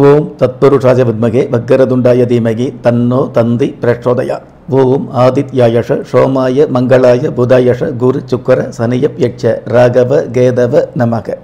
ஓம் தத்புருஷாய வித்மகே வக்கரதுண்டாய தீமகி தன்னோ தந்தி பிரச்சோதயா ஓம் ஆதித்யாயஷ சோமாய மங்களாய புதாயஷ குரு சுக்கர சனியப் யட்ச ராகவ கேதவ நமக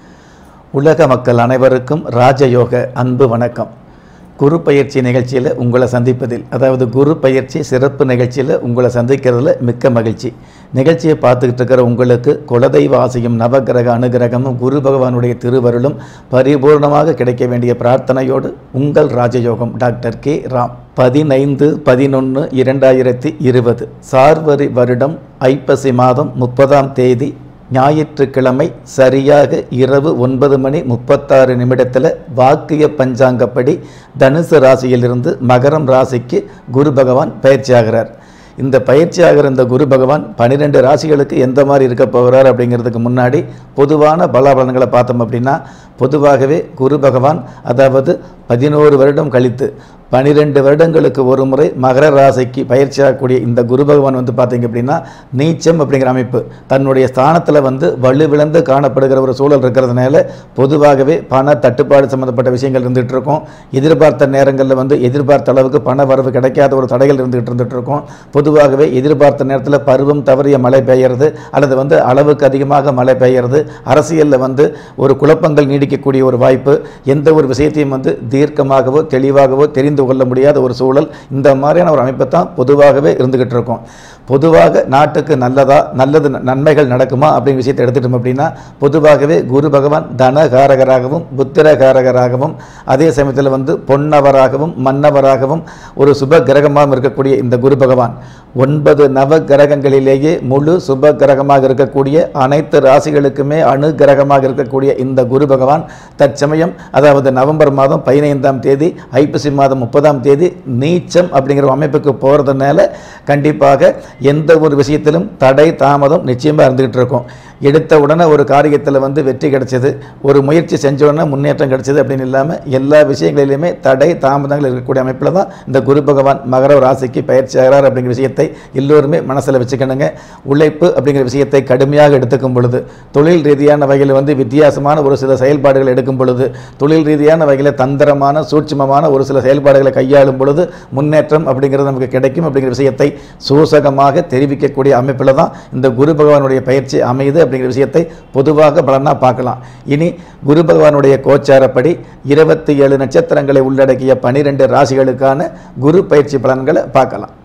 உலக மக்கள் அனைவருக்கும் ராஜயோக அன்பு வணக்கம் குரு பயிற்சி நிகழ்ச்சியில் உங்களை சந்திப்பதில் அதாவது குரு பயிற்சி சிறப்பு நிகழ்ச்சியில் உங்களை சந்திக்கிறதுல மிக்க மகிழ்ச்சி நிகழ்ச்சியை பார்த்துக்கிட்டு இருக்கிற உங்களுக்கு குலதெய்வ ஆசையும் நவகிரக அனுகிரகமும் குரு பகவானுடைய திருவருளும் பரிபூர்ணமாக கிடைக்க வேண்டிய பிரார்த்தனையோடு உங்கள் ராஜயோகம் டாக்டர் கே ராம் பதினைந்து பதினொன்று இரண்டாயிரத்தி இருபது சார்வரி வருடம் ஐப்பசி மாதம் முப்பதாம் தேதி ஞாயிற்றுக்கிழமை சரியாக இரவு ஒன்பது மணி முப்பத்தாறு நிமிடத்தில் வாக்கிய பஞ்சாங்கப்படி தனுசு ராசியிலிருந்து மகரம் ராசிக்கு குரு பகவான் பயிற்சியாகிறார் இந்த பயிற்சியாகிற இந்த குரு பகவான் பன்னிரெண்டு ராசிகளுக்கு எந்த மாதிரி இருக்க போகிறார் அப்படிங்கிறதுக்கு முன்னாடி பொதுவான பலாபலன்களை பார்த்தோம் அப்படின்னா பொதுவாகவே குரு பகவான் அதாவது பதினோரு வருடம் கழித்து பனிரெண்டு வருடங்களுக்கு ஒரு முறை மகர ராசிக்கு பயிற்சியாகக்கூடிய இந்த குரு பகவான் வந்து பார்த்தீங்க அப்படின்னா நீச்சம் அப்படிங்கிற அமைப்பு தன்னுடைய ஸ்தானத்தில் வந்து வலுவிழந்து காணப்படுகிற ஒரு சூழல் இருக்கிறதுனால பொதுவாகவே பண தட்டுப்பாடு சம்மந்தப்பட்ட விஷயங்கள் இருந்துகிட்டு இருக்கும் எதிர்பார்த்த நேரங்களில் வந்து எதிர்பார்த்த அளவுக்கு பண வரவு கிடைக்காத ஒரு தடைகள் இருந்துகிட்டு இருந்துகிட்டு இருக்கும் பொதுவாகவே எதிர்பார்த்த நேரத்தில் பருவம் தவறிய மழை பெய்யறது அல்லது வந்து அளவுக்கு அதிகமாக மழை பெய்யறது அரசியலில் வந்து ஒரு குழப்பங்கள் நீடிக்கக்கூடிய ஒரு வாய்ப்பு எந்த ஒரு விஷயத்தையும் வந்து தீர்க்கமாகவோ தெளிவாகவோ தெரிந்து கொள்ள முடியாத ஒரு சூழல் இந்த மாதிரியான ஒரு அமைப்பை தான் பொதுவாகவே இருந்துகிட்டு இருக்கும் பொதுவாக நாட்டுக்கு நல்லதா நல்லது நன்மைகள் நடக்குமா அப்படிங்கிற விஷயத்தை எடுத்துட்டோம் அப்படின்னா பொதுவாகவே குரு பகவான் தனகாரகராகவும் புத்திரகாரகராகவும் அதே சமயத்தில் வந்து பொன்னவராகவும் மன்னவராகவும் ஒரு சுப கிரகமாகவும் இருக்கக்கூடிய இந்த குரு பகவான் ஒன்பது நவ கிரகங்களிலேயே முழு சுப கிரகமாக இருக்கக்கூடிய அனைத்து ராசிகளுக்குமே அணு கிரகமாக இருக்கக்கூடிய இந்த குரு பகவான் தற்சமயம் அதாவது நவம்பர் மாதம் பதினைந்தாம் தேதி ஐப்பசி மாதம் முப்பதாம் தேதி நீச்சம் அப்படிங்கிற அமைப்புக்கு போகிறதுனால கண்டிப்பாக எந்த ஒரு விஷயத்திலும் தடை தாமதம் நிச்சயமாக இருந்துகிட்டு இருக்கும் எடுத்த உடனே ஒரு காரியத்தில் வந்து வெற்றி கிடைச்சது ஒரு முயற்சி செஞ்ச உடனே முன்னேற்றம் கிடைச்சது அப்படின்னு இல்லாமல் எல்லா விஷயங்களிலுமே தடை தாமதங்கள் இருக்கக்கூடிய அமைப்பில் தான் இந்த குரு பகவான் மகர ராசிக்கு பயிற்சி ஆகிறார் அப்படிங்கிற விஷயத்தை எல்லோருமே மனசில் வச்சுக்கணுங்க உழைப்பு அப்படிங்கிற விஷயத்தை கடுமையாக எடுத்துக்கும் பொழுது தொழில் ரீதியான வகையில் வந்து வித்தியாசமான ஒரு சில செயல்பாடுகள் எடுக்கும் பொழுது தொழில் ரீதியான வகையில் தந்திரமான சூட்சமமான ஒரு சில செயல்பாடுகளை கையாளும் பொழுது முன்னேற்றம் அப்படிங்கிறது நமக்கு கிடைக்கும் அப்படிங்கிற விஷயத்தை சூசகமாக தெரிவிக்கக்கூடிய அமைப்பில் தான் இந்த குரு பகவானுடைய பயிற்சி அமையுது அப்படிங்கிற விஷயத்தை பொதுவாக பலனாக பார்க்கலாம் இனி குரு பகவானுடைய கோச்சாரப்படி இருபத்தி ஏழு நட்சத்திரங்களை உள்ளடக்கிய பனிரெண்டு ராசிகளுக்கான குரு பயிற்சி பலன்களை பார்க்கலாம்